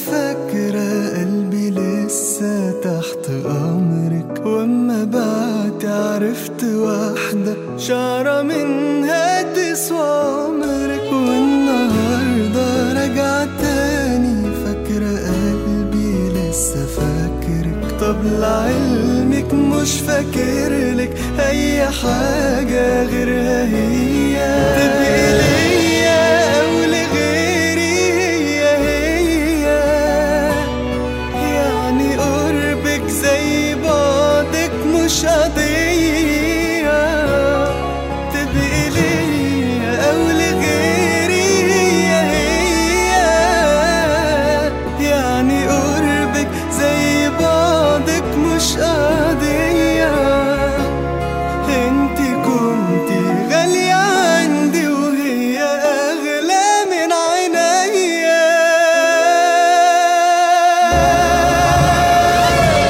فاكرة قلبي لسه تحت أمرك وأما بعد عرفت واحدة شعرة منها تسوى عمرك والنهاردة راجعة تاني فاكرة قلبي لسه فاكرك طب لعلمك مش فاكرلك أي حاجة غيرها هي تبقي ليا أو لغيري هي هي يعني قربك زي بعدك مش قضية تبقي ليا أو لغيري هي هي يعني قربك زي بعدك مش قضية انتي كنتي غالية عندي وهي أغلى من عينيا